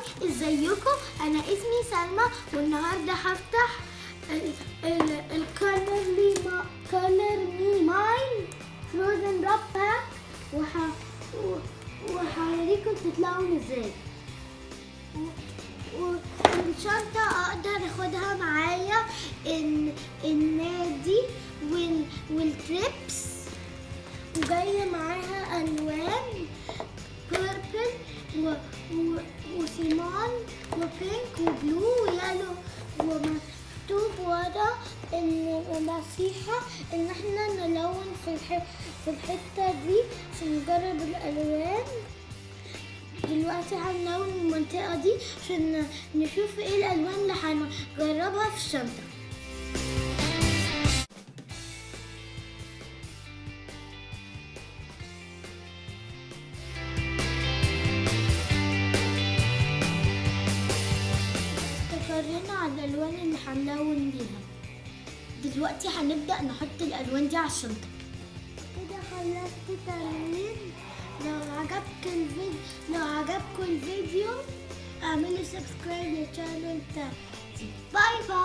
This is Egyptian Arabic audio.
ازيكم انا اسمي سلمى والنهارده هفتح الكولر لي كولر مي ماين فروزن راب باك وح وهوريكم تطلعوا ازاي والشنطة أقدر أخدها معايا إن النادي وال والتريبس وجاية معاها ألوان بيربل و... و... وسيمان وبينك وبلو ويالو ومكتوب ورا إن النصيحة إن احنا نلون في الح... في الحتة دي عشان نجرب الألوان دلوقتي هنلون المنطقة دي عشان نشوف ايه الألوان اللي هنجربها في الشنطة استقرينا على الألوان اللي هنلون بيها دلوقتي هنبدأ نحط الألوان دي على الشنطة كده خلصت تلوين لو عجبك الفيديو لو عجبكم الفيديو اعملوا سبسكرايب للشانل بتاعتي باي باي